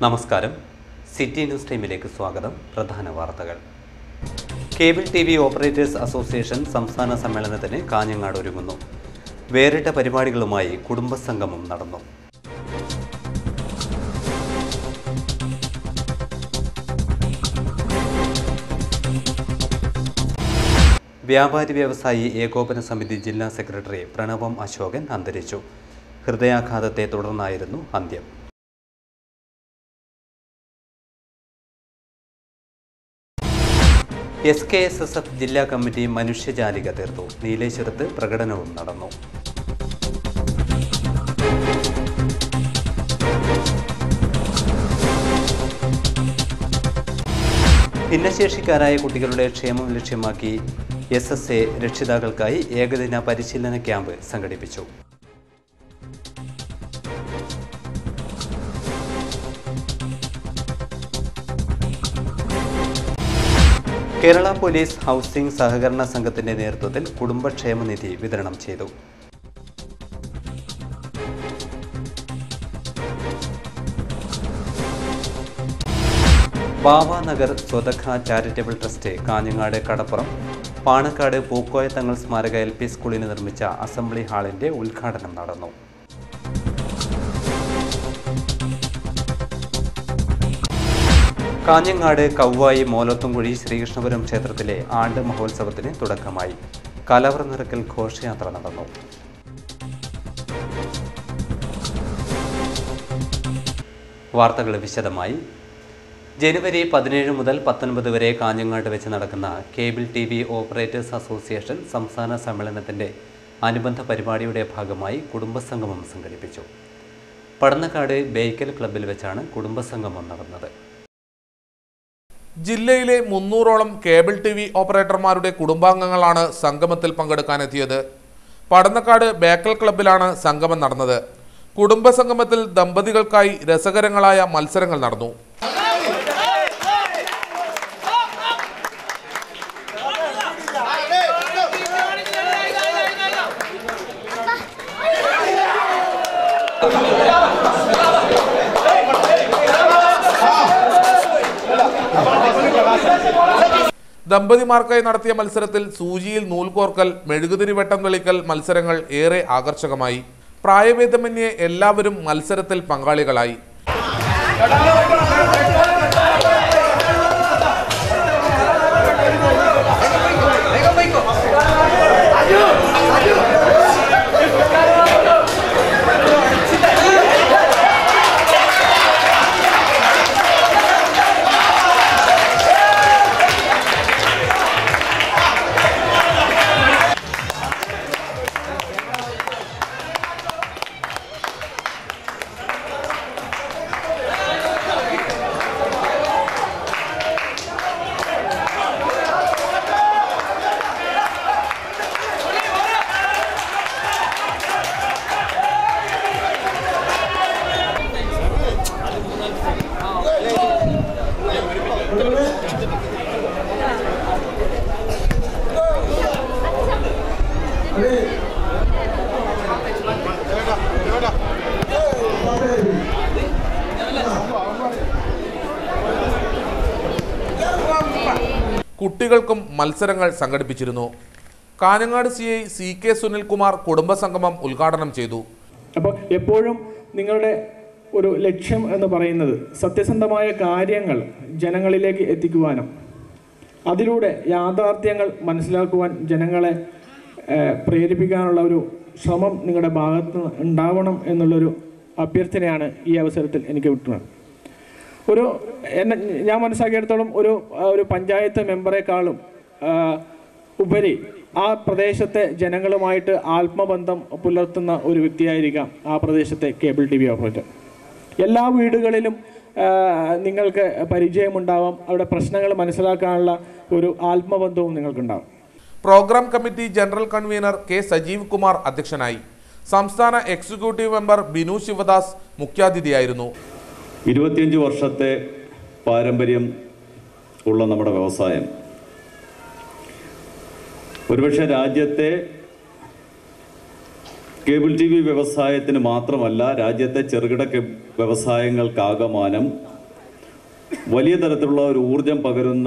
നമസ്കാരം city news ടൈമിലേക്ക് സ്വാഗതം പ്രധാന വാർത്തകൾ cable T V operators association സംസ്ഥാന സമ്മേളനത്തിന് കാഞ്ഞങ്ങാട് ഒരുങ്ങുന്നു വേറിട്ട പരിപാടികളുമായി കുടുംബസംഗമം നടന്നു വ്യാപാരി വ്യവസായി ഏകോപന സമിതി ജില്ലാ സെക്രട്ടറി പ്രണവം അശോകൻ അന്തരിച്ചു ഹൃദയാഘാതത്തെ തുടർന്നായിരുന്നു അന്ത്യം S K S S F ജില്ലാ കമ്മിറ്റി മനുഷ്യജാലിക തീർത്തു നീലേശ്വരത്ത് പ്രകടനവും നടന്നു ഭിന്നശേഷിക്കാരായ കുട്ടികളുടെ ക്ഷേമം ലക്ഷ്യമാക്കി എസ് എസ് എ രക്ഷിതാക്കൾക്കായി ഏകദിന പരിശീലന ക്യാമ്പ് സംഘടിപ്പിച്ചു കേരള പോലീസ് ഹൗസിംഗ് സഹകരണ സംഘത്തിന്റെ നേതൃത്വത്തിൽ കുടുംബക്ഷേമ നിധി വിതരണം ചെയ്തു ബാവാനഗർ സ്വതഖ ചാരിറ്റബിൾ ട്രസ്റ്റ് കാഞ്ഞങ്ങാട് കടപ്പുറം പാണക്കാട് പൂക്കോയത്തങ്ങൾ സ്മാരക എൽ പി സ്കൂളിന് നിർമ്മിച്ച അസംബ്ലി ഹാളിന്റെ ഉദ്ഘാടനം നടന്നു കാഞ്ഞങ്ങാട് കൗവായി മോലത്തുംകുഴി ശ്രീകൃഷ്ണപുരം ക്ഷേത്രത്തിലെ ആണ്ട് മഹോത്സവത്തിന് തുടക്കമായി കലവറ നിറക്കൽ ഘോഷയാത്ര നടന്നു വാർത്തകൾ വിശദമായി ജനുവരി പതിനേഴ് മുതൽ പത്തൊൻപത് വരെ കാഞ്ഞങ്ങാട്ട് വെച്ച് നടക്കുന്ന cable T V operators association സംസ്ഥാന സമ്മേളനത്തിൻ്റെ അനുബന്ധ പരിപാടിയുടെ ഭാഗമായി കുടുംബസംഗമം സംഘടിപ്പിച്ചു പടന്നക്കാട് ബേക്കൽ ക്ലബ്ബിൽ വെച്ചാണ് കുടുംബസംഗമം നടന്നത് ജില്ലയിലെ മുന്നൂറോളം കേബിൾ ടി വി ഓപ്പറേറ്റർമാരുടെ കുടുംബാംഗങ്ങളാണ് സംഗമത്തിൽ പങ്കെടുക്കാനെത്തിയത് പടന്നക്കാട് ബേക്കൽ ക്ലബ്ബിലാണ് സംഗമം നടന്നത് കുടുംബസംഗമത്തിൽ ദമ്പതികൾക്കായി രസകരങ്ങളായ മത്സരങ്ങൾ നടന്നു ദമ്പതിമാർക്കായി നടത്തിയ മത്സരത്തിൽ സൂചിയിൽ നൂൽകോർക്കൽ മെഴുകുതിരി വെട്ടം തെളിക്കൽ മത്സരങ്ങൾ ഏറെ ആകർഷകമായി പ്രായഭേദമന്യേ എല്ലാവരും മത്സരത്തിൽ പങ്കാളികളായി കുട്ടികൾക്കും മത്സരങ്ങൾ സംഘടിപ്പിച്ചിരുന്നു Kanhangad C I C K Sunilkumar കുടുംബസംഗമം ഉദ്ഘാടനം ചെയ്തു അപ്പോൾ എപ്പോഴും നിങ്ങളുടെ ഒരു ലക്ഷ്യം എന്ന് പറയുന്നത് സത്യസന്ധമായ കാര്യങ്ങൾ ജനങ്ങളിലേക്ക് എത്തിക്കുവാനും അതിലൂടെ യാഥാർത്ഥ്യങ്ങൾ മനസ്സിലാക്കുവാൻ ജനങ്ങളെ ഏഹ്, പ്രേരിപ്പിക്കാനുള്ള ഒരു ശ്രമം നിങ്ങളുടെ ഭാഗത്ത് നിന്ന് ഉണ്ടാവണം എന്നുള്ളൊരു അഭ്യർത്ഥനയാണ് ഈ അവസരത്തിൽ എനിക്ക് കിട്ടുന്നത് ഒരു എന്നെ ഞാൻ മനസ്സിലാക്കിയിടത്തോളം ഒരു ആ, ഒരു പഞ്ചായത്ത് മെമ്പറെക്കാളും ആ, ഉപരി ആ പ്രദേശത്തെ ജനങ്ങളുമായിട്ട് ആത്മബന്ധം പുലർത്തുന്ന ഒരു വ്യക്തിയായിരിക്കാം ആ പ്രദേശത്തെ കേബിൾ ടി വി ഓപ്പറേറ്റർ എല്ലാ വീടുകളിലും ആ, നിങ്ങൾക്ക് പരിചയമുണ്ടാവാം അവിടെ പ്രശ്നങ്ങൾ മനസ്സിലാക്കാനുള്ള ഒരു ആത്മബന്ധവും നിങ്ങൾക്കുണ്ടാവും program committee general convener K Sajeev Kumar അധ്യക്ഷനായി സംസ്ഥാന എക്സിക്യൂട്ടീവ് മെമ്പർ ബിനു ശിവദാസ് മുഖ്യാതിഥിയായിരുന്നു ഇരുപത്തിയഞ്ച് വർഷത്തെ പാരമ്പര്യം ഉള്ള നമ്മുടെ വ്യവസായം ഒരുപക്ഷെ രാജ്യത്തെ കേബിൾ ടി വി വ്യവസായത്തിന് മാത്രമല്ല രാജ്യത്തെ ചെറുകിട കെ- വ്യവസായങ്ങൾക്കാകമാനം വലിയ തരത്തിലുള്ള ഒരു ഊർജം പകരുന്ന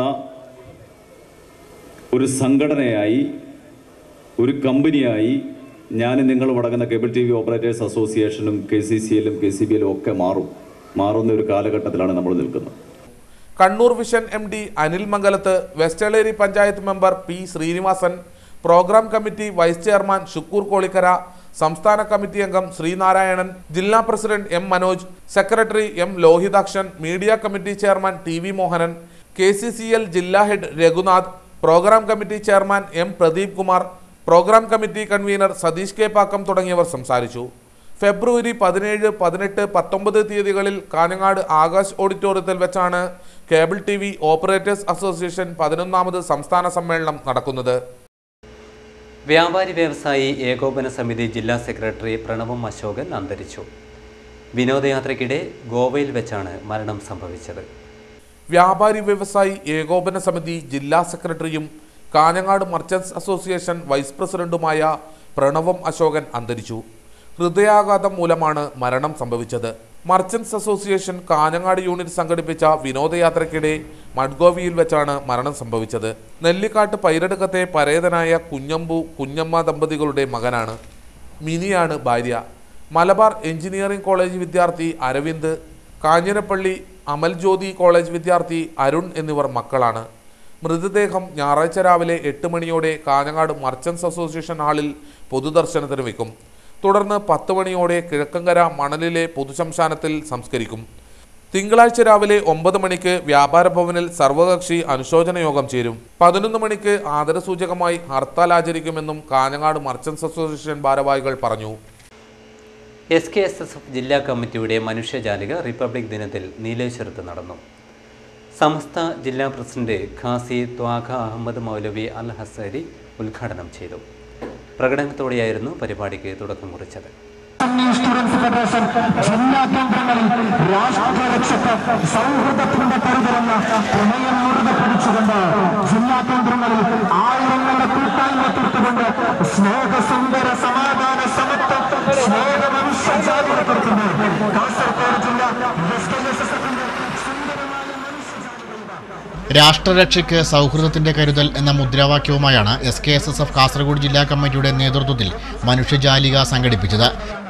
ഒരു സംഘടനയായി ഒരു കമ്പനിയായി ഞാൻ നിങ്ങൾ അടങ്ങുന്ന കേബിൾ ടി വി ഓപ്പറേറ്റേഴ്സ് അസോസിയേഷനും കെ സി സി എല്ലും കെ സി ബി എല്ലും ഒക്കെ മാറും മാറുന്ന ഒരു കാലഘട്ടത്തിലാണ് നമ്മൾ നിൽക്കുന്നത് Kannur vision M D Anil Mangalath West Eleri panchayat member P Sreenivasan program committee vice chairman Shukkur Kolikkara സംസ്ഥാന കമ്മിറ്റി അംഗം ശ്രീനാരായണൻ ജില്ലാ president M Manoj secretary M Lohithakshan media committee chairman T V Mohanan K C C L ജില്ലാ head Raghunath program committee chairman M Pradeep Kumar program committee convener Satheesh K Pakkam തുടങ്ങിയവർ സംസാരിച്ചു ഫെബ്രുവരി പതിനേഴ് പതിനെട്ട് പത്തൊമ്പത് തീയതികളിൽ കാഞ്ഞങ്ങാട് ആകാശ് ഓഡിറ്റോറിയത്തിൽ വെച്ചാണ് cable T V operators association പതിനൊന്നാമത് സംസ്ഥാന സമ്മേളനം നടക്കുന്നത് വ്യാപാരി വ്യവസായി ഏകോപന സമിതി ജില്ലാ സെക്രട്ടറി പ്രണവം അശോകൻ അന്തരിച്ചു വിനോദയാത്രയ്ക്കിടെ ഗോവയിൽ വെച്ചാണ് മരണം സംഭവിച്ചത് വ്യാപാരി വ്യവസായി ഏകോപന സമിതി ജില്ലാ സെക്രട്ടറിയും കാഞ്ഞങ്ങാട് മർച്ചന്റ്സ് അസോസിയേഷൻ വൈസ് പ്രസിഡന്റുമായ പ്രണവം അശോകൻ അന്തരിച്ചു ഹൃദയാഘാതം മൂലമാണ് മരണം സംഭവിച്ചത് മർച്ചന്റ്സ് അസോസിയേഷൻ കാഞ്ഞങ്ങാട് യൂണിറ്റ് സംഘടിപ്പിച്ച വിനോദയാത്രയ്ക്കിടെ മഡ്ഗോവിയിൽ വെച്ചാണ് മരണം സംഭവിച്ചത് നെല്ലിക്കാട്ട് പൈരടുക്കത്തെ പരേതനായ കുഞ്ഞമ്പു കുഞ്ഞമ്മ ദമ്പതികളുടെ മകനാണ് മിനിയാണ് ഭാര്യ മലബാർ എഞ്ചിനീയറിംഗ് കോളേജ് വിദ്യാർത്ഥി അരവിന്ദ് കാഞ്ഞിരപ്പള്ളി അമൽജ്യോതി കോളേജ് വിദ്യാർത്ഥി അരുൺ എന്നിവർ മക്കളാണ് മൃതദേഹം ഞായറാഴ്ച രാവിലെ എട്ട് മണിയോടെ കാഞ്ഞങ്ങാട് മർച്ചന്റ്സ് അസോസിയേഷൻ ഹാളിൽ പൊതുദർശനത്തിന് വെക്കും തുടർന്ന് പത്ത് മണിയോടെ കിഴക്കങ്കര മണലിലെ പൊതുശംശാനത്തിൽ സംസ്കരിക്കും തിങ്കളാഴ്ച രാവിലെ ഒമ്പത് മണിക്ക് വ്യാപാര ഭവനിൽ സർവകക്ഷി അനുശോചന യോഗം ചേരും പതിനൊന്ന് മണിക്ക് ആദരസൂചകമായി ഹർത്താൽ ആചരിക്കുമെന്നും കാഞ്ഞങ്ങാട് മർച്ചന്റ്സ് അസോസിയേഷൻ ഭാരവാഹികൾ പറഞ്ഞു S K S S F ജില്ലാ കമ്മിറ്റിയുടെ മനുഷ്യജാലിക റിപ്പബ്ലിക് ദിനത്തിൽ നീലേശ്വരത്ത് നടന്നു സമസ്ത ജില്ലാ പ്രസിഡന്റ് ഖാസി ത്വാഖ അഹമ്മദ് മൗലവി അൽ ഹസരി ഉദ്ഘാടനം ചെയ്തു പ്രകടനത്തോടെയായിരുന്നു പരിപാടിക്ക് തുടക്കം കുറിച്ചത് സ്റ്റുഡൻസ് ഫെഡറേഷൻ ജില്ലാ കേന്ദ്രങ്ങളിൽ രാഷ്ട്രരക്ഷക്ക് സൗഹൃദത്തിന്റെ കരുതലെന്ന പ്രമേയം മുറുകെ പിടിച്ചുകൊണ്ട് ജില്ലാ കേന്ദ്രങ്ങളിൽ ആയിരങ്ങളുടെ കൂട്ടായ്മ തീർത്തുകൊണ്ട് സ്നേഹസുന്ദര സമാധാന സമത്വം സ്നേഹ മനുഷ്യജാതിയെ കുറിക്കുന്നു കാസർഗോഡ് ജില്ല എസ് കെ എസ് എസ് എഫിന്റെ സുന്ദരമായ മനുഷ്യജാതികളുടെ രാഷ്ട്രരക്ഷയ്ക്ക് സൗഹൃദത്തിന്റെ കരുതൽ എന്ന മുദ്രാവാക്യവുമായാണ് S K S S F Kasaragod ജില്ലാ കമ്മിറ്റിയുടെ നേതൃത്വത്തിൽ മനുഷ്യജാലിക സംഘടിപ്പിച്ചത്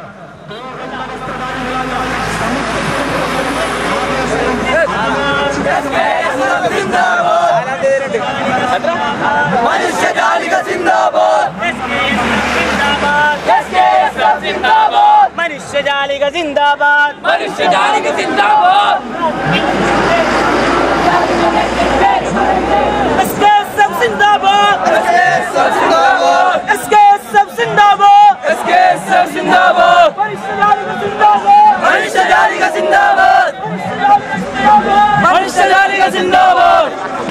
മനുഷ്യജാലിക സിന്ദാബാദ് മനുഷ്യജാലിക സിന്ദാബാദ് എസ്കേഎസ്എഫ് സിന്ദാബാദ് എസ്കേഎസ്എഫ് സിന്ദാബാദ് എസ്കേഎസ്എഫ് സിന്ദാബാദ് എസ്കേഎസ്എഫ് സിന്ദാബാദ് മനുഷ്യജാലിക സിന്ദാബാദ് മനുഷ്യജാലിക സിന്ദാബാദ് മനുഷ്യജാലിക സിന്ദാബാദ്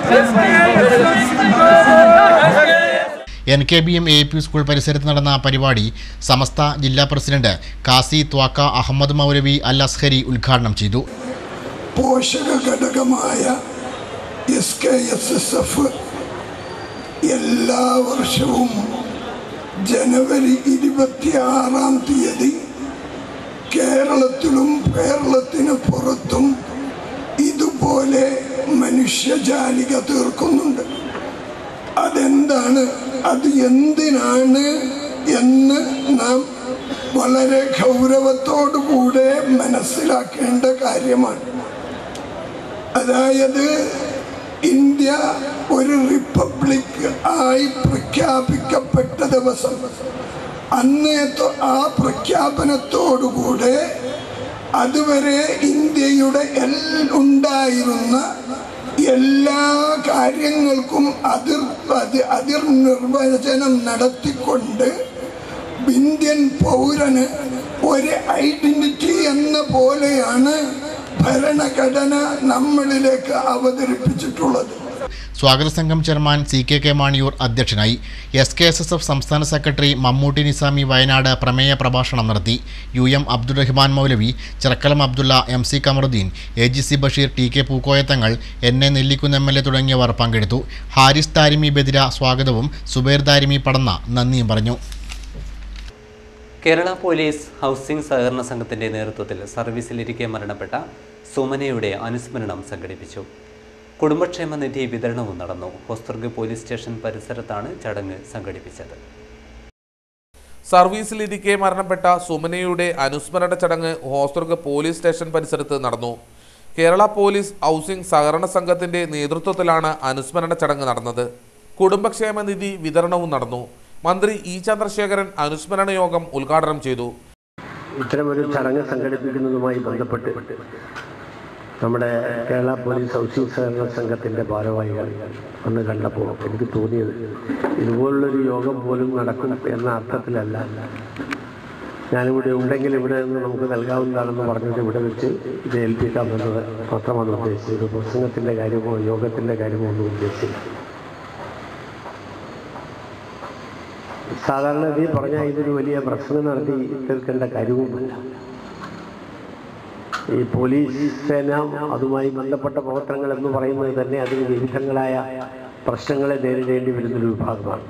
N K B M A P school പരിസരത്ത് നടന്ന പരിപാടി സമസ്ത ജില്ലാ പ്രസിഡന്റ് കാസി ത്വാക്ക അഹമ്മദ് മൗലവി അൽ അസ്ഹരി ഉദ്ഘാടനം ചെയ്തു പോഷക ഘടകമായ S K S S F എല്ലാ വർഷവും ജനുവരി ഇരുപത്തിയാറാം തീയതി കേരളത്തിലും കേരളത്തിന് പുറത്തും ഇതുപോലെ മനുഷ്യജാലിക തീർക്കുന്നുണ്ട് അതെന്താണ് അത് എന്തിനാണ് എന്ന് നാം വളരെ ഗൗരവത്തോടുകൂടെ മനസ്സിലാക്കേണ്ട കാര്യമാണ് അതായത് ഇന്ത്യ ഒരു റിപ്പബ്ലിക് ആയി പ്രഖ്യാപിക്കപ്പെട്ട ദിവസം അന്ന് തൊ- ആ പ്രഖ്യാപനത്തോടുകൂടെ അതുവരെ ഇന്ത്യയുടെ എൽ ഉണ്ടായിരുന്ന എല്ലാ കാര്യങ്ങൾക്കും അതിർ അതി- അതിർ നിർവചനം നടത്തിക്കൊണ്ട് ഇന്ത്യൻ പൗരന് ഒരു ഐഡന്റിറ്റി എന്ന പോലെയാണ് ഭരണഘടന നമ്മളിലേക്ക് അവതരിപ്പിച്ചിട്ടുള്ളത് സ്വാഗത സംഘം chairman C K K Maniyoor അധ്യക്ഷനായി S K S S F സംസ്ഥാന സെക്രട്ടറി മമ്മൂട്ടി നിസാമി വയനാട് പ്രമേയ പ്രഭാഷണം നടത്തി U M Abdurahman Moulavi Chirakkalam Abdulla M C Kamaruddin A G C Basheer T K Pookoya Thangal N A Nellikkunnu M L A തുടങ്ങിയവർ പങ്കെടുത്തു ഹാരിസ് താരിമി ബദിര സ്വാഗതവും സുബൈർ താരിമി പടന്ന നന്ദിയും പറഞ്ഞു കേരള പോലീസ് ഹൗസിംഗ് സഹകരണ സംഘത്തിന്റെ നേതൃത്വത്തിൽ സർവീസിലിരിക്കെ മരണപ്പെട്ട സുമനയുടെ അനുസ്മരണം സംഘടിപ്പിച്ചു കുടുംബക്ഷേമ നിധി വിതരണവും നടന്നു ഹോസ്ദുർഗ് പോലീസ് സ്റ്റേഷൻ പരിസരത്താണ് ചടങ്ങ് സംഘടിപ്പിച്ചത് സർവീസിലിരിക്കെ മരണപ്പെട്ട സുമനയുടെ അനുസ്മരണ ചടങ്ങ് ഹോസ്ദുർഗ് പോലീസ് സ്റ്റേഷൻ പരിസരത്ത് നടന്നു കേരള പോലീസ് ഹൗസിംഗ് സഹകരണ സംഘത്തിന്റെ നേതൃത്വത്തിലാണ് അനുസ്മരണ ചടങ്ങ് നടന്നത് കുടുംബക്ഷേമ നിധി വിതരണവും നടന്നു മന്ത്രി ഇ ചന്ദ്രശേഖരൻ അനുസ്മരണ യോഗം ഉദ്ഘാടനം ചെയ്തു ഇത്തരമൊരു ചടങ്ങ് സംഘടിപ്പിക്കുന്നതുമായി ബന്ധപ്പെട്ട് നമ്മുടെ കേരള പോലീസ് ഹൗസിംഗ് സഹകരണ സംഘത്തിൻ്റെ ഭാരവാഹികൾ അന്ന് കണ്ടപ്പോൾ എനിക്ക് തോന്നിയത് ഇതുപോലുള്ളൊരു യോഗം പോലും നടക്കും എന്ന അർത്ഥത്തിലല്ല ഞാനിവിടെ ഉണ്ടെങ്കിൽ ഇവിടെ നിന്ന് നമുക്ക് നൽകാവുന്നതാണെന്ന് പറഞ്ഞിട്ട് ഇവിടെ വെച്ച് ഇത് ഏൽപ്പിക്കാമെന്നത് മാത്രമാണ് ഉദ്ദേശിച്ചത് ഒരു പ്രസംഗത്തിൻ്റെ കാര്യമോ യോഗത്തിൻ്റെ കാര്യമോ ഒന്നും ഉദ്ദേശിച്ചില്ല സാധാരണ ഈ പറഞ്ഞാൽ ഇതൊരു വലിയ പ്രസംഗം നടത്തി തീർക്കേണ്ട കാര്യവുമില്ല ഈ പോലീസ് സേന അതുമായി ബന്ധപ്പെട്ട പ്രവർത്തനങ്ങൾ എന്ന് പറയുന്നത് തന്നെ അതിന് വിവിധങ്ങളായ പ്രശ്നങ്ങളെ നേരിടേണ്ടി വരുന്നൊരു വിഭാഗമാണ്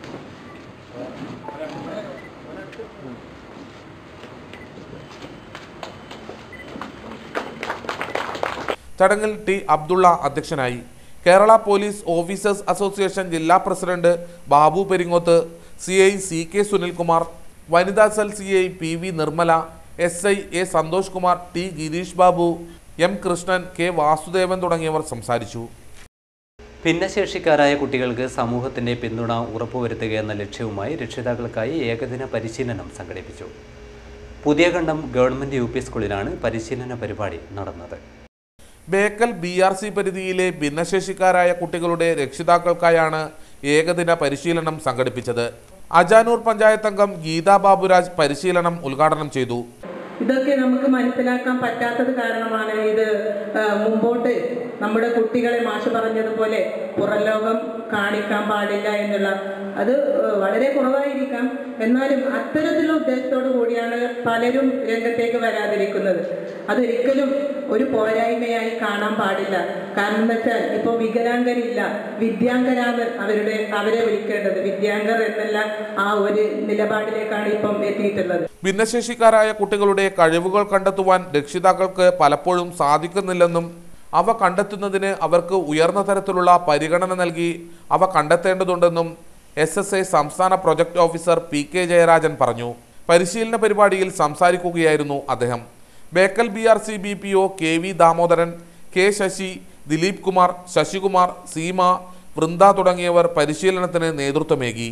ചടങ്ങിൽ ടി അബ്ദുള്ള അധ്യക്ഷനായി കേരള പോലീസ് ഓഫീസേഴ്സ് അസോസിയേഷൻ ജില്ലാ president Babu Peringoth C I C K Sunilkumar വനിതാ cell C I P V Nirmala S I A Santhosh Kumar T Girish Babu M Krishnan K Vasudevan തുടങ്ങിയവർ സംസാരിച്ചു ഭിന്നശേഷിക്കാരായ കുട്ടികൾക്ക് സമൂഹത്തിന്റെ പിന്തുണ ഉറപ്പുവരുത്തുക എന്ന ലക്ഷ്യവുമായി രക്ഷിതാക്കൾക്കായി ഏകദിന പരിശീലനം സംഘടിപ്പിച്ചു പുതിയ കണ്ടം ഗവൺമെന്റ് യു പി സ്കൂളിലാണ് പരിശീലന പരിപാടി നടന്നത് ബേക്കൽ ബി ആർ സി പരിധിയിലെ ഭിന്നശേഷിക്കാരായ കുട്ടികളുടെ രക്ഷിതാക്കൾക്കായാണ് ഏകദിന പരിശീലനം സംഘടിപ്പിച്ചത് അജാനൂർ പഞ്ചായത്ത് അംഗം ഗീതാ ബാബുരാജ് പരിശീലനം ഉദ്ഘാടനം ചെയ്തു ഇതൊക്കെ നമുക്ക് മനസ്സിലാക്കാൻ പറ്റാത്തത് കാരണമാണ് ഇത് ആ, മുമ്പോട്ട് നമ്മുടെ കുട്ടികളെ മാഷ് പറഞ്ഞതുപോലെ പുറം ലോകം കാണിക്കാൻ പാടില്ല എന്നുള്ള അത് ആ, വളരെ കുറവായിരിക്കാം എന്നാലും അത്തരത്തിലുള്ള ഉദ്ദേശത്തോടു കൂടിയാണ് പലരും രംഗത്തേക്ക് വരാതിരിക്കുന്നത് അതൊരിക്കലും ഒരു പോരായ്മയായി കാണാൻ പാടില്ല കാരണം എന്താ വെച്ചാൽ ഇപ്പോൾ വികലാംഗരില്ല വിദ്യാംഗരാണ് അവരുടെ അവരെ വിളിക്കേണ്ടത് വിദ്യാംഗർ എന്നുള്ള ആ ഒരു നിലപാടിലേക്കാണ് ഇപ്പം എത്തിയിട്ടുള്ളത് ഭിന്നശേഷിക്കാരായ കുട്ടികളുടെ കഴിവുകൾ കണ്ടെത്തുവാൻ രക്ഷിതാക്കൾക്ക് പലപ്പോഴും സാധിക്കുന്നില്ലെന്നും അവ കണ്ടെത്തുന്നതിന് അവർക്ക് ഉയർന്ന തരത്തിലുള്ള പരിഗണന നൽകി അവ കണ്ടെത്തേണ്ടതുണ്ടെന്നും എസ് എസ് ഐ സംസ്ഥാന project officer P K Jayarajan പറഞ്ഞു പരിശീലന പരിപാടിയിൽ സംസാരിക്കുകയായിരുന്നു അദ്ദേഹം Bekal B R C B P O K V Damodaran K Sasi Dileep Kumar Sasikumar Seema Vrinda തുടങ്ങിയവർ പരിശീലനത്തിന് നേതൃത്വമേകി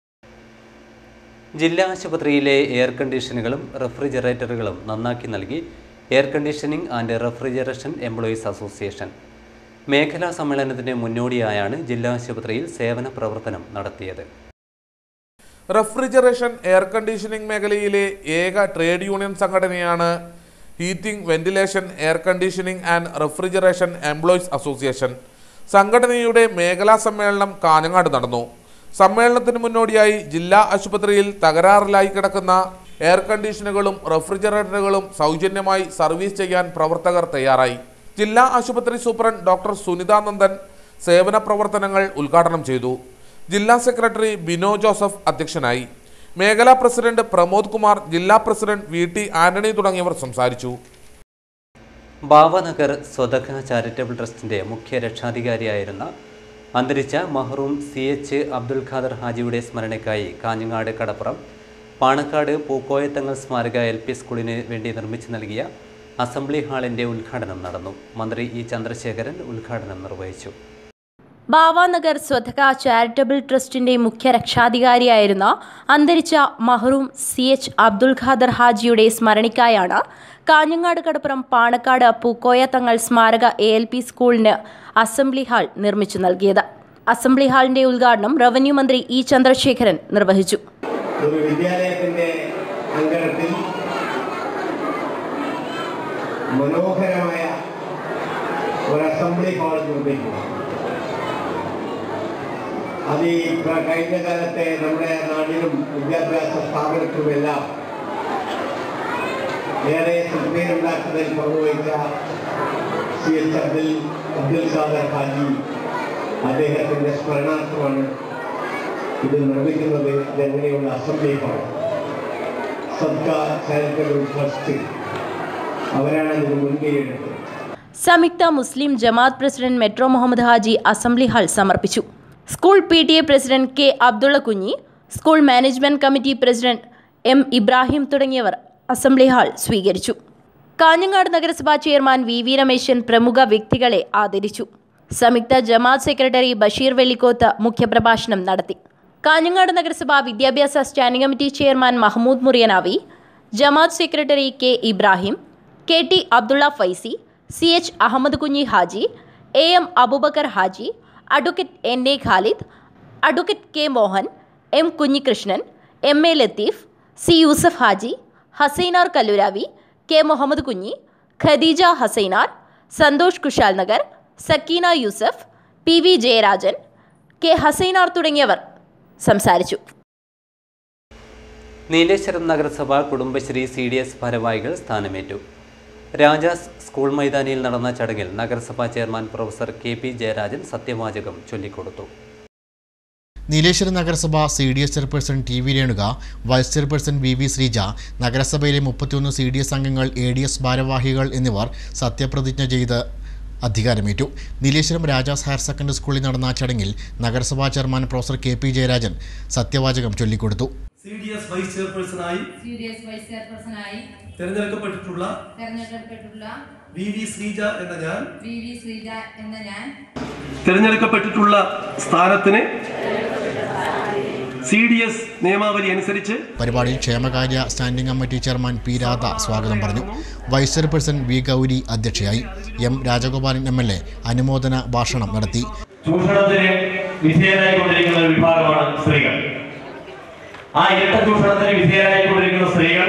ജില്ലാ ആശുപത്രിയിലെ എയർ കണ്ടീഷനുകളും റെഫ്രിജറേറ്ററുകളും നന്നാക്കി നൽകി air conditioning and refrigeration employees association മേഖലാ സമ്മേളനത്തിന് മുന്നോടിയായാണ് ജില്ലാ ആശുപത്രിയിൽ സേവന പ്രവർത്തനം നടത്തിയത് റെഫ്രിജറേഷൻ എയർ കണ്ടീഷനിംഗ് മേഖലയിലെ ഏക ട്രേഡ് യൂണിയൻ സംഘടനയാണ് heating ventilation air conditioning and refrigeration employees association സംഘടനയുടെ മേഖലാ സമ്മേളനം കാഞ്ഞങ്ങാട് നടന്നു സമ്മേളനത്തിന് മുന്നോടിയായി ജില്ലാ ആശുപത്രിയിൽ തകരാറിലായി കിടക്കുന്ന എയർ കണ്ടീഷനുകളും റെഫ്രിജറേറ്ററുകളും സൗജന്യമായി സർവീസ് ചെയ്യാൻ പ്രവർത്തകർ തയ്യാറായി ജില്ലാ ആശുപത്രി സൂപ്രണ്ട് ഡോക്ടർ സുനിതാനന്ദൻ സേവന പ്രവർത്തനങ്ങൾ ഉദ്ഘാടനം ചെയ്തു ജില്ലാ സെക്രട്ടറി ബിനോ ജോസഫ് അധ്യക്ഷനായി മേഖലാ പ്രസിഡന്റ് പ്രമോദ് കുമാർ ജില്ലാ പ്രസിഡന്റ് വി ടി ആന്റണി തുടങ്ങിയവർ സംസാരിച്ചു ഭാവനഗർ സ്വതക ചാരിറ്റബിൾ ട്രസ്റ്റിന്റെ മുഖ്യ രക്ഷാധികാരിയായിരുന്ന അന്തരിച്ച മഹ്റൂം സി എച്ച് അബ്ദുൽ ഖാദർ ഹാജിയുടെ സ്മരണയ്ക്കായി കാഞ്ഞങ്ങാട് കടപ്പുറം പാണക്കാട് പൂക്കോയത്തങ്ങൾ സ്മാരക എൽ പി സ്കൂളിന് വേണ്ടി നിർമ്മിച്ചു നൽകിയ അസംബ്ലി ഹാളിന്റെ ഉദ്ഘാടനം നടന്നു മന്ത്രി ഇ ചന്ദ്രശേഖരൻ ഉദ്ഘാടനം നിർവഹിച്ചു ബാവാനഗർ സ്വതക ചാരിറ്റബിൾ ട്രസ്റ്റിന്റെ മുഖ്യ രക്ഷാധികാരിയായിരുന്ന അന്തരിച്ച മഹ്റൂം സി എച്ച് അബ്ദുൽ ഖാദർ ഹാജിയുടെ സ്മരണിക്കായാണ് കാഞ്ഞങ്ങാട് കടപ്പുറം പാണക്കാട് പൂക്കോയ തങ്ങൾ സ്മാരക എ എൽ പി സ്കൂളിന് അസംബ്ലി ഹാൾ നിർമ്മിച്ചു നൽകിയത് അസംബ്ലി ഹാളിന്റെ ഉദ്ഘാടനം റവന്യൂ മന്ത്രി ഇ ചന്ദ്രശേഖരൻ നിർവഹിച്ചു ഒരു വിദ്യാലയത്തിന്റെ അങ്കണത്തിൽ മനോഹരമായ ഒരു അസംബ്ലി ഹാൾ നിർമ്മിക്കുന്നു അത് ഈ പ്ര- കഴിഞ്ഞ കാലത്തെ നമ്മുടെ നാടിനും വിദ്യാഭ്യാസ സ്ഥാപനത്തിലുമെല്ലാം ഏറെ ശ്രദ്ധയുണ്ടാക്കുന്നതിൽ പങ്കുവഹിച്ച സി എച്ച് അബ്ദുൽ അബ്ദുൽ ഖാദർ ഹാജി അദ്ദേഹത്തിൻ്റെ സ്മരണാർത്ഥമാണ് ഇത് നിർമ്മിക്കുന്നത് ഇതെങ്ങനെയുള്ള അസംബ്ലിയാണ് സർക്കാർ ചാരിറ്റബിൾ ട്രസ്റ്റ് അവരാണ് ഇതിന് മുൻകൈ എടുത്തത് Samyuktha Muslim Jamaath president Metro Muhammad Haji assembly hall സമർപ്പിച്ചു school P T A president K Abdulla Kunhi school management committee president M Ibrahim തുടങ്ങിയവർ അസംബ്ലി ഹാൾ സ്വീകരിച്ചു കാഞ്ഞങ്ങാട് നഗരസഭാ ചെയർമാൻ വി വി രമേശൻ പ്രമുഖ വ്യക്തികളെ ആദരിച്ചു സംയുക്ത ജമാഅത്ത് സെക്രട്ടറി ബഷീർ വെള്ളിക്കോത്ത് മുഖ്യപ്രഭാഷണം നടത്തി കാഞ്ഞങ്ങാട് നഗരസഭ വിദ്യാഭ്യാസ standing committee chairman Mahmood Muriyanavi Jamaath secretary K Ibrahim K T Abdulla Faizy C H Ahmed Kunhi Haji A M Aboobacker Haji advocate N A Khalid advocate K Mohan M Kunhikrishnan M A Latheef C Yusuf Haji Hasainar Kalluravi K Muhammad Kunhi Khadeeja Hasainar Santhosh Kushal Nagar Sakeena Yusuf P V Jayarajan K Hasainar തുടങ്ങിയവർ സംസാരിച്ചു നീലേശ്വരം നഗരസഭ കുടുംബശ്രീ സി ഡി എസ് ഭാരവാഹികൾ സ്ഥാനമേറ്റു രാജാസ് സ്കൂൾ മൈതാനിയിൽ നടന്ന ചടങ്ങിൽ നഗരസഭാ chairman professor K P Jayarajan സത്യവാചകം ചൊല്ലിക്കൊടുത്തു നീലേശ്വരം നഗരസഭ C D S chairperson T V Renuka vice chairperson V V Sreeja നഗരസഭയിലെ മുപ്പത്തിയൊന്ന് സി ഡി എസ് അംഗങ്ങൾ എ ഡി എസ് ഭാരവാഹികൾ എന്നിവർ സത്യപ്രതിജ്ഞ ചെയ്ത് അധികാരമേറ്റു നീലേശ്വരം രാജാസ് ഹയർ സെക്കൻഡറി സ്കൂളിൽ നടന്ന ചടങ്ങിൽ നഗരസഭാ chairman professor K P Jayarajan സത്യവാചകം ചൊല്ലിക്കൊടുത്തു സി ഡി എസ് വൈസ് ചെയർപേഴ്സണായി സി ഡി എസ് വൈസ് ചെയർപേഴ്സണായി തിരഞ്ഞെടുക്കപ്പെട്ടിട്ടുള്ള തെരഞ്ഞെടുക്കപ്പെട്ടിട്ടുള്ള വി വി ശ്രീജ എന്ന ഞാൻ വി വി ശ്രീജ എന്ന ഞാൻ തിരഞ്ഞെടുക്കപ്പെട്ടിട്ടുള്ള സ്ഥാനത്തിന് സി ഡി എസ് നിയമാവലി അനുസരിച്ച് പരിപാടിയിൽ ക്ഷേമകാര്യ standing committee chairman P Radha സ്വാഗതം പറഞ്ഞു വൈസ് ചെയർപേഴ്സൺ വി ഗൗരി അധ്യക്ഷയായി M Rajagopalan M L A അനുമോദന ഭാഷണം നടത്തി ചൂഷണത്തിന് വിധേയരായിക്കൊണ്ടിരിക്കുന്ന ഒരു വിഭാഗമാണ് സ്ത്രീകൾ ആ ഇരട്ട ചൂഷണത്തിന് വിധേയരായിക്കൊണ്ടിരിക്കുന്ന സ്ത്രീകൾ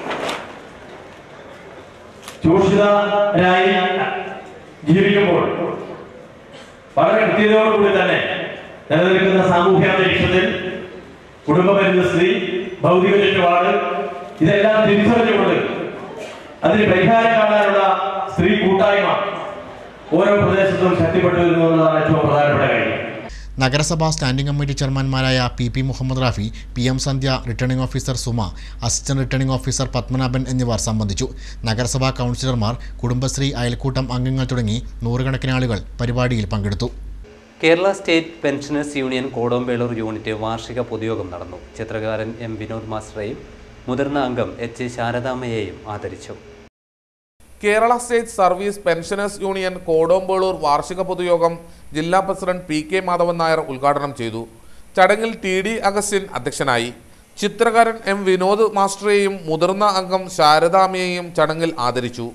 ചൂഷിതരായി ജീവിക്കുമ്പോൾ വളരെ കൃത്യതയോടുകൂടി തന്നെ നിലനിൽക്കുന്ന സാമൂഹ്യ അന്തരീക്ഷത്തിൽ കുടുംബ പരിസ്ഥിതി ഭൗതിക ചുറ്റുപാട് ഇതെല്ലാം തിരിച്ചറിഞ്ഞുകൊണ്ട് അതിന് പരിഹാരം കാണാനുള്ള സ്ത്രീ കൂട്ടായ്മ ഓരോ പ്രദേശത്തും ശക്തിപ്പെട്ടു വരുന്നു എന്നതാണ് ഏറ്റവും പ്രധാനപ്പെട്ട കാര്യം നഗരസഭാ സ്റ്റാൻഡിംഗ് കമ്മിറ്റി ചെയർമാൻമാരായ P P Muhammad Rafi P M Sandhya returning officer Suma assistant returning officer Padmanabhan എന്നിവർ സംബന്ധിച്ചു നഗരസഭാ കൗൺസിലർമാർ കുടുംബശ്രീ അയൽക്കൂട്ടം അംഗങ്ങൾ തുടങ്ങി നൂറുകണക്കിന് ആളുകൾ പരിപാടിയിൽ പങ്കെടുത്തു Kerala state pensioners union Kodombelur unit വാർഷിക പൊതുയോഗം നടന്നു ചിത്രകാരൻ എം വിനോദ് മാസ്റ്ററെയും മുതിർന്ന അംഗം എച്ച് ശാരദാമ്മയെയും ആദരിച്ചു Kerala state service pensioners union Kodombelur വാർഷിക പൊതുയോഗം ജില്ലാ president P K Madhavan Nair ഉദ്ഘാടനം ചെയ്തു ചടങ്ങിൽ ടി ഡി അഗസ്റ്റിൻ അധ്യക്ഷനായി ചിത്രകാരൻ എം വിനോദ് മാസ്റ്ററെയും മുതിർന്ന അംഗം ശാരദാമ്മയെയും ചടങ്ങിൽ ആദരിച്ചു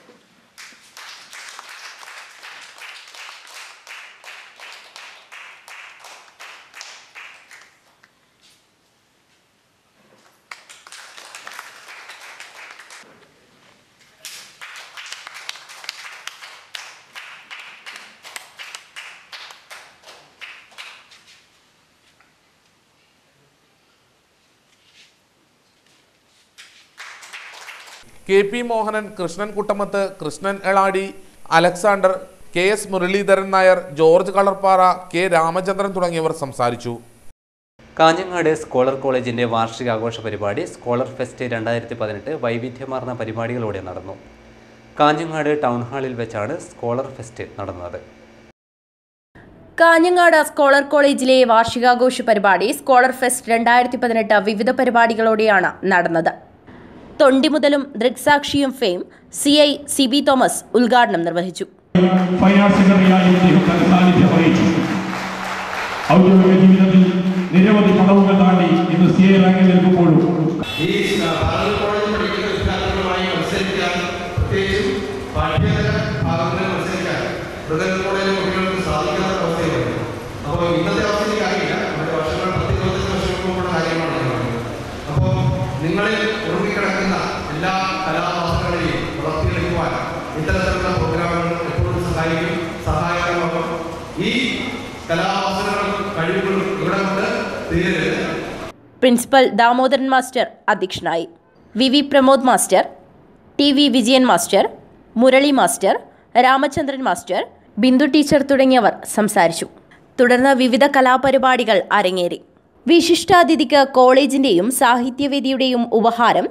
K P Mohanan Krishnan Kuttamath Krishnan Eladi Alexander K S Muraleedharan Nair George Kalarpara K Ramachandran തുടങ്ങിയവർ സംസാരിച്ചു കാഞ്ഞങ്ങാട് സ്കോളർ കോളേജിന്റെ വാർഷികാഘോഷ പരിപാടി സ്കോളർ ഫെസ്റ്റ് രണ്ടായിരത്തി പതിനെട്ട് വൈവിധ്യമാർന്ന പരിപാടികളോടെ നടന്നു കാഞ്ഞങ്ങാട് ടൗൺ ഹാളിൽ വെച്ചാണ് സ്കോളർ ഫെസ്റ്റ് നടന്നത് കാഞ്ഞങ്ങാട് സ്കോളർ കോളേജിലെ വാർഷികാഘോഷ പരിപാടി സ്കോളർ ഫെസ്റ്റ് രണ്ടായിരത്തി പതിനെട്ട് വിവിധ പരിപാടികളോടെയാണ് നടന്നത് തൊണ്ടിമുതലും ദൃക്സാക്ഷിയും fame C I C B Thomas ഉദ്ഘാടനം നിർവഹിച്ചു ഫൈനാൻസ് സെക്രട്ടറിയായി അദ്ദേഹം തന്റെ സാന്നിധ്യം അറിയിച്ചു ഔദ്യോഗിക ജീവിതത്തിൽ നിരവധി പദവുകൾ താണ്ടി ഇന്ന് സി എ റാങ്കിൽ നിൽക്കുമ്പോഴും ഈ ഭാരത കോളേജിൽ പഠിക്കുന്ന വിദ്യാർത്ഥികളുമായി മത്സരിക്കാൻ പ്രത്യേകിച്ചും പാഠ്യേതര ഭാഗങ്ങളിൽ മത്സരിക്കാൻ മൃഗൽ കോളേജിലെ കുട്ടികൾക്ക് സാധിക്കാത്ത അവസ്ഥയുണ്ട് അപ്പോൾ ഇന്നത്തെ അവസ്ഥയിലേക്ക് അറിയില്ല നമ്മുടെ വർഷങ്ങൾ പത്ത് ഇരുപത്തഞ്ച് വർഷം മുമ്പുള്ള കാര്യമാണ് ഞാൻ പറയുന്നത് അപ്പോൾ നിങ്ങളിൽ ഉറങ്ങിക്കിടക്കുന്ന എല്ലാ കലാവാസനകളെയും വളർത്തിയെടുക്കുവാൻ ഇത്തരത്തിലുള്ള പ്രോഗ്രാമുകൾ എപ്പോഴും സഹായിക്കും സഹായകരമാകും ഈ കലാവാസനകളും കഴിവുകളും ഇവിടെ കൊണ്ട് തീരരുത് പ്രിൻസിപ്പൽ ദാമോദരൻ മാസ്റ്റർ അധ്യക്ഷനായി V V Pramod master T V Vijayan master Murali master Ramachandran master Bindu teacher തുടങ്ങിയവർ സംസാരിച്ചു തുടർന്ന് വിവിധ കലാപരിപാടികൾ അരങ്ങേറി വിശിഷ്ടാതിഥിക്ക് കോളേജിന്റെയും സാഹിത്യവേദിയുടെയും ഉപഹാരം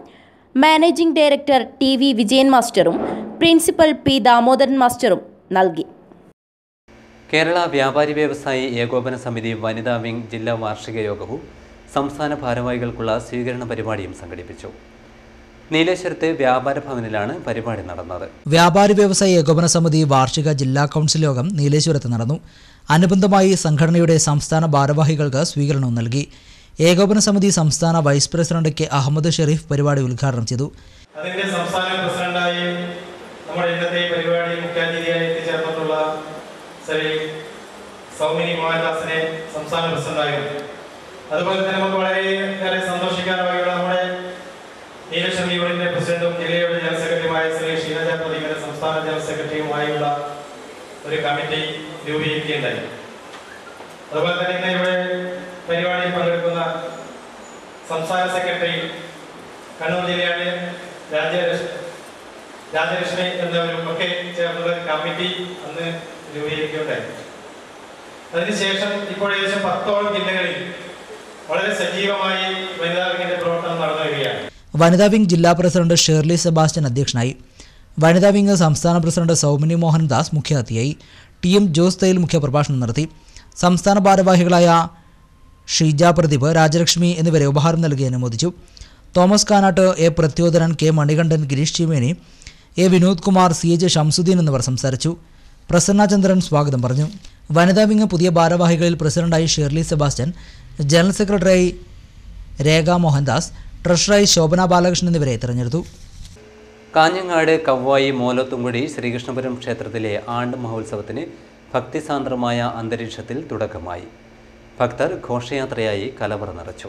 managing director T V Vijayan മാസ്റ്ററും പ്രിൻസിപ്പൽ പി ദാമോദരൻ മാസ്റ്ററും നൽകി കേരള വ്യാപാരി വ്യവസായി ഏകോപന സമിതി വനിതാ വിംഗ് ജില്ലാ വാർഷിക യോഗവും സംസ്ഥാന ഭാരവാഹികൾക്കുള്ള സ്വീകരണ പരിപാടിയും സംഘടിപ്പിച്ചു നീലേശ്വരത്തെ വ്യാപാര ഭവനിലാണ് പരിപാടി നടന്നത് വ്യാപാരി വ്യവസായ ഏകോപന സമിതി വാർഷിക ജില്ലാ കൗൺസിൽ യോഗം നീലേശ്വരത്ത് നടന്നു അനുബന്ധമായി സംഘടനയുടെ സംസ്ഥാന ഭാരവാഹികൾക്ക് സ്വീകരണവും നൽകി ഏകോപന സമിതി സംസ്ഥാന vice president K Ahmed Shareef പരിപാടി ഉദ്ഘാടനം ചെയ്തു അതിന്റെ സംസ്ഥാന പ്രസിഡന്റായി നമ്മുടെ ഇന്നത്തെ ഈ പരിപാടിയിൽ മുഖ്യാതിഥിയായി എത്തിച്ചേർന്നിട്ടുള്ള ശ്രീ സൗമിനി മോഹൻദാസിനെ സംസ്ഥാന പ്രസിഡന്റായും അതുപോലെ തന്നെ നമുക്ക് വളരെയേറെ സന്തോഷിക്കാനായുള്ള നമ്മുടെ നീലശ്വരി യൂണിയന്റെ പ്രസിഡന്റും ജില്ലയുടെ ജനറൽ സെക്രട്ടറിയുമായ ശ്രീ ഷീനജ പ്രദീപിന്റെ സംസ്ഥാന ജനറൽ സെക്രട്ടറിയുമായുള്ള ഒരു കമ്മിറ്റി രൂപീകരിക്കുകയുണ്ടായി അതുപോലെ തന്നെ ഇന്ന് ഇവിടെ പരിപാടിയിൽ പങ്കെടുക്കുന്ന സംസ്ഥാന സെക്രട്ടറി കണ്ണൂർ ജില്ലയുടെ രാജ്യലക്ഷ്മി രാജലക്ഷ്മി എന്നവരും ഒക്കെ ചേർന്നുള്ള ഒരു കമ്മിറ്റി അന്ന് രൂപീകരിക്കുകയുണ്ടായി അതിനുശേഷം ഇപ്പോൾ ഏകദേശം പത്തോളം ജില്ലകളിൽ വളരെ സജീവമായി വനിതാ വിങ്ങിന്റെ പ്രവർത്തനം നടന്നു വരികയാണ് വനിതാ വിംഗ് ജില്ലാ പ്രസിഡന്റ് ഷേർലി സെബാസ്റ്റ്യൻ അധ്യക്ഷനായി വനിതാ വിംഗ് സംസ്ഥാന പ്രസിഡന്റ് സൗമിനി മോഹൻദാസ് മുഖ്യാതിഥിയായി ടി എം ജോസ് തയ്യൽ മുഖ്യപ്രഭാഷണം നടത്തി സംസ്ഥാന ഭാരവാഹികളായ ഷീജ പ്രദീപ് രാജലക്ഷ്മി എന്നിവരെ ഉപഹാരം നൽകി അനുമോദിച്ചു Thomas Kanat A Prathyodharan K Manikandan Girish Cheemeni A Vinod Kumar C H Shamsuddin എന്നിവർ സംസാരിച്ചു പ്രസന്ന ചന്ദ്രൻ സ്വാഗതം പറഞ്ഞു വനിതാ വിംഗ് പുതിയ ഭാരവാഹികളിൽ പ്രസിഡന്റായി ഷേർലി സെബാസ്റ്റ്യൻ ജനറൽ സെക്രട്ടറിയായി രേഖ മോഹൻദാസ് ട്രഷററായി ശോഭന ബാലകൃഷ്ണൻ എന്നിവരെ തിരഞ്ഞെടുത്തു കാഞ്ഞങ്ങാട് കവ്വായി മോലത്തുംകുടി ശ്രീകൃഷ്ണപുരം ക്ഷേത്രത്തിലെ ആണ്ട് മഹോത്സവത്തിന് ഭക്തിസാന്ദ്രമായ അന്തരീക്ഷത്തിൽ തുടക്കമായി ഭക്തർ ഘോഷയാത്രയായി കലവറ നിറച്ചു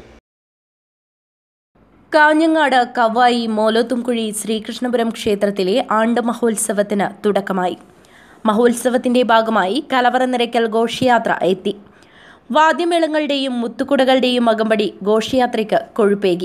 കാഞ്ഞങ്ങാട് കവായി മോലോത്തുംകുഴി ശ്രീകൃഷ്ണപുരം ക്ഷേത്രത്തിലെ ആണ്ട് മഹോത്സവത്തിന് തുടക്കമായി മഹോത്സവത്തിന്റെ ഭാഗമായി കലവറ നിരക്കൽ ഘോഷയാത്ര എത്തി വാദ്യമേളങ്ങളുടെയും മുത്തുകുടകളുടെയും അകമ്പടി ഘോഷയാത്രയ്ക്ക് കൊഴുപ്പേകി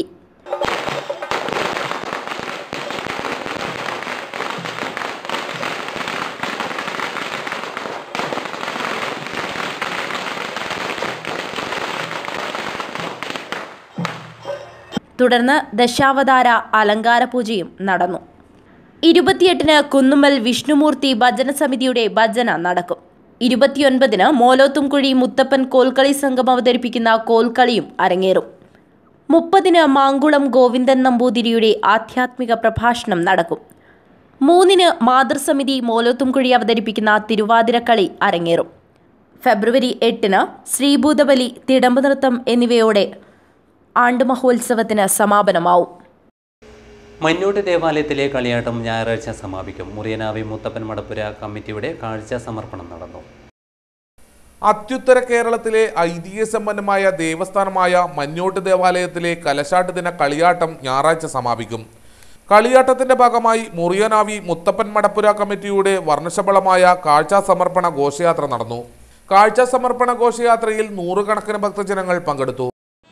തുടർന്ന് ദശാവതാര അലങ്കാര പൂജയും നടന്നു ഇരുപത്തിയെട്ടിന് കുന്നുമ്മൽ വിഷ്ണുമൂർത്തി ഭജന സമിതിയുടെ ഭജന നടക്കും ഇരുപത്തിയൊൻപതിന് മോലോത്തുംകുഴി മുത്തപ്പൻ കോൽക്കളി സംഘം അവതരിപ്പിക്കുന്ന കോൽക്കളിയും അരങ്ങേറും മുപ്പതിന് മാങ്കുളം ഗോവിന്ദൻ നമ്പൂതിരിയുടെ ആധ്യാത്മിക പ്രഭാഷണം നടക്കും മൂന്നിന് മാതൃസമിതി മോലോത്തുംകുഴി അവതരിപ്പിക്കുന്ന തിരുവാതിരക്കളി അരങ്ങേറും ഫെബ്രുവരി എട്ടിന് ശ്രീഭൂതബലി തിടമ്പ് നൃത്തം എന്നിവയോടെ ആണ്ട് മഹോത്സവത്തിന് സമാപനമാവും മഞ്ഞോട്ട് ദേവാലയത്തിലെ കളിയാട്ടം ഞായറാഴ്ച സമാപിക്കും മുറിയനാവി മുത്തപ്പൻ മടപ്പുര കമ്മിറ്റിയുടെ കാഴ്ച സമർപ്പണം നടന്നു അത്യുത്തര കേരളത്തിലെ ഐതിഹ്യസമ്പന്നമായ ദേവസ്ഥാനമായ മഞ്ഞോട്ട് ദേവാലയത്തിലെ കലശാട്ട് ദിന കളിയാട്ടം ഞായറാഴ്ച സമാപിക്കും കളിയാട്ടത്തിന്റെ ഭാഗമായി മുറിയനാവി മുത്തപ്പൻ മടപ്പുര കമ്മിറ്റിയുടെ വർണ്ണശബളമായ കാഴ്ചാ സമർപ്പണ ഘോഷയാത്ര നടന്നു കാഴ്ചാ സമർപ്പണ ഘോഷയാത്രയിൽ നൂറുകണക്കിന് ഭക്തജനങ്ങൾ പങ്കെടുത്തു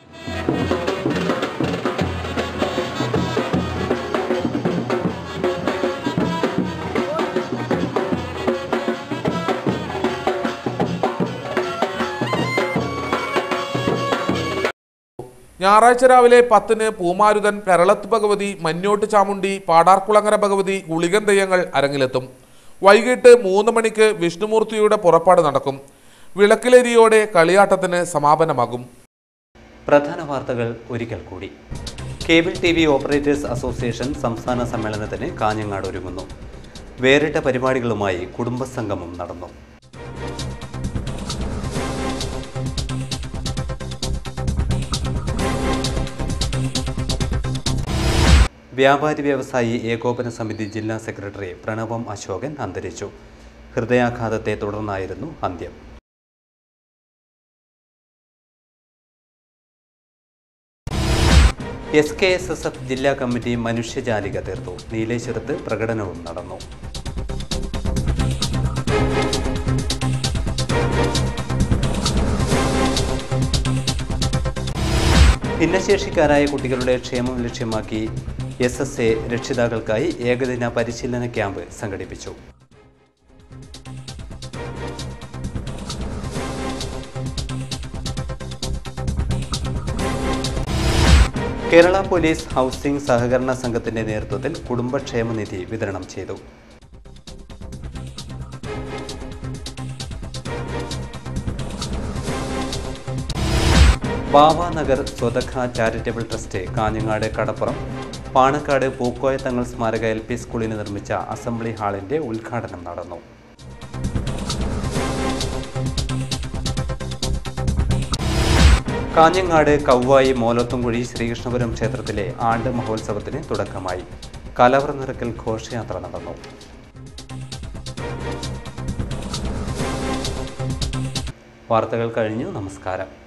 ഞായറാഴ്ച രാവിലെ പത്തിന് പൂമാരുതൻ പെരളത്ത് ഭഗവതി മഞ്ഞോട്ട് ചാമുണ്ടി പാടാർക്കുളങ്ങര ഭഗവതി ഗുളികൻ തെയ്യങ്ങൾ അരങ്ങിലെത്തും വൈകിട്ട് മൂന്ന് മണിക്ക് വിഷ്ണുമൂർത്തിയുടെ പുറപ്പാട് നടക്കും വിളക്കിലരിയോടെ കളിയാട്ടത്തിന് സമാപനമാകും പ്രധാന വാർത്തകൾ ഒരിക്കൽ കൂടി cable T V operators association സംസ്ഥാന സമ്മേളനത്തിന് കാഞ്ഞങ്ങാട് ഒരുങ്ങുന്നു വേറിട്ട പരിപാടികളുമായി കുടുംബസംഗമം നടന്നു വ്യാപാരി വ്യവസായി ഏകോപന സമിതി ജില്ലാ സെക്രട്ടറി പ്രണവം അശോകൻ അന്തരിച്ചു ഹൃദയാഘാതത്തെ തുടർന്നായിരുന്നു അന്ത്യം S K S S F ജില്ലാ കമ്മിറ്റി മനുഷ്യജാലിക തീർത്തു നീലേശ്വരത്ത് പ്രകടനവും നടന്നു ഭിന്നശേഷിക്കാരായ കുട്ടികളുടെ ക്ഷേമം ലക്ഷ്യമാക്കി എസ് എസ് എ രക്ഷിതാക്കൾക്കായി ഏകദിന പരിശീലന ക്യാമ്പ് സംഘടിപ്പിച്ചു കേരള പോലീസ് ഹൗസിംഗ് സഹകരണ സംഘത്തിന്റെ നേതൃത്വത്തിൽ കുടുംബക്ഷേമ നിധി വിതരണം ചെയ്തു ബാവാനഗർ സ്വതഖ ചാരിറ്റബിൾ ട്രസ്റ്റ് കാഞ്ഞങ്ങാട് കടപ്പുറം പാണക്കാട് പൂക്കോയ തങ്ങൾ സ്മാരക എൽ പി സ്കൂളിന് നിർമ്മിച്ച അസംബ്ലി ഹാളിന്റെ ഉദ്ഘാടനം നടന്നു കാഞ്ഞങ്ങാട് കൗവായി മോലത്തുംകുഴി ശ്രീകൃഷ്ണപുരം ക്ഷേത്രത്തിലെ ആണ്ട് മഹോത്സവത്തിന് തുടക്കമായി കലവറ നിറക്കൽ ഘോഷയാത്ര നടന്നു വാർത്തകൾ കഴിഞ്ഞു നമസ്കാരം